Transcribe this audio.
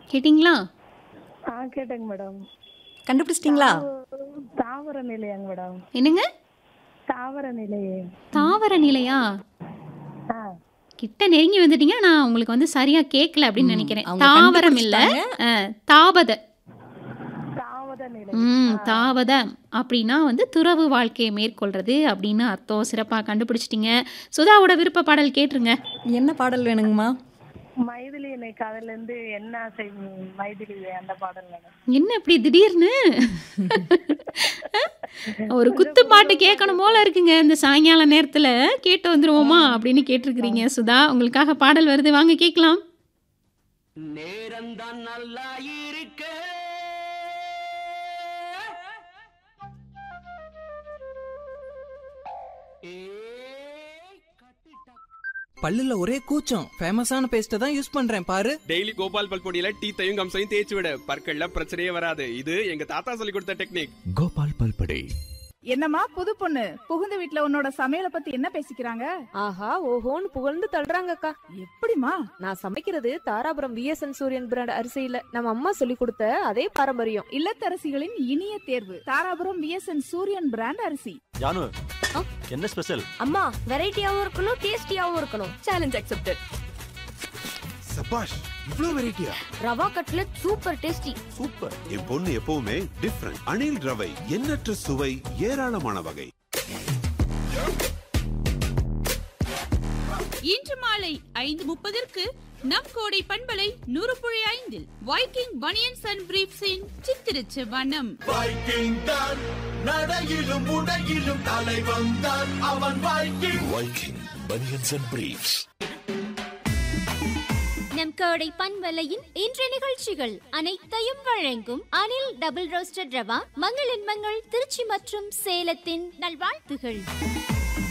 கேட்டிங்களா ஆ கேட்டேங்க மேடம் கண்டுபிடிச்சிட்டிங்களா தாவர நிலையாங்க மேடம் என்னங்க தாவர நிலையே தாவர நிலையா ஆ கிட்ட நெருங்கி வந்துட்டீங்க நான் உங்களுக்கு வந்து சரியா கேட்கல அப்படின்னு நினைக்கிறேன் அவங்க தாவரம் இல்ல கண்டுபிடிச்சிட்டாங்க. அஹ், தாவத தாவத நிலை ம் தாவத அப்படின்னா வந்து துறவு வாழ்க்கையை மேற்கொள்றது அப்படின்னு அர்த்தம் சிறப்பாக கண்டுபிடிச்சிட்டீங்க சுதாவோட விருப்ப பாடல் கேட்டுருங்க என்ன பாடல் வேணுங்கம்மா மைதிலி என்னை காதல இருந்து என்ன ஆசை மைதிலி அந்த பாடல் மேடம் என்ன இப்படி திடீர்னு ஒரு குத்து பாட்டு கேட்கணும் போல இருக்குங்க இந்த சாயங்கால நேரத்துல கேட்டு வந்துருவோமா அப்படின்னு கேட்டிருக்கிறீங்க சுதா உங்களுக்காக பாடல் வருது வாங்க கேட்கலாம் நேரம்தான் நல்லா இருக்க ஏய், கட்டுட்டா. பல்லுல ஒரே கூச்சம் ஃபேமஸான பேஸ்ட்டை தான் யூஸ் பண்றேன் பாரு டெய்லி கோபால் பல்பொடியில டீத்தையும் கம்சையும் தேய்ச்சி விட பற்கள்ல பிரச்சனையே வராது இது எங்க தாத்தா சொல்லி கொடுத்த டெக்னிக் கோபால் பல்படை என்னம்மா புது பொண்ணு புகுந்த வீட்ல உன்னோட சமையல பத்தி என்ன பேசிக்கிறாங்க ஆஹா ஓஹோன்னு புகழ்ந்து தள்ளுறாங்கக்கா எப்படிமா நான் சமைக்கிறது தாராபுரம் விஎஸ்என் சூரியன் பிராண்ட் அரிசியில நம்ம அம்மா சொல்லி கொடுத்த அதே பாரம்பரியம் இல்லத்தரசிகளின் இனிய தேர்வு தாராபுரம் விஎஸ்என் சூரியன் பிராண்ட் அரிசி ஜானு என்ன ஸ்பெஷல் அம்மா வெரைட்டியாவும் இருக்கணும் டேஸ்டியாவும் இருக்கணும் சேலஞ்ச் அக்செப்டட் சபாஷ் இவ்ளோ வெரைட்டியா rava cutlet super tasty super என் பொண்ணு எப்பவுமே டிஃப்ரெண்ட் அணில் ரவை எண்ணற்ற சுவை ஏராளமான வகை இன்று மாலை ஐந்து முப்பதற்கு நம் கோடை பண்பலை நூறு புள்ளி ஐந்தில் வைக்கிங் பனியன்ஸ் அண்ட் பிரீப்ஸின் சித்திரச்சு வனம் வைக்கிங் தான் நடையிலும் உடையிலும் தலை வந்தான் அவன் Viking Viking banians and briefs நம் கோடை பண்பலையின் இன்றைய நிகழ்ச்சிகள் அனைத்தையும் வழங்கும் அனில் டபுள் ரோஸ்டட் ரவா மங்களின் மங்கள் திருச்சி மற்றும் சேலத்தின் நல்வாழ்த்துகள்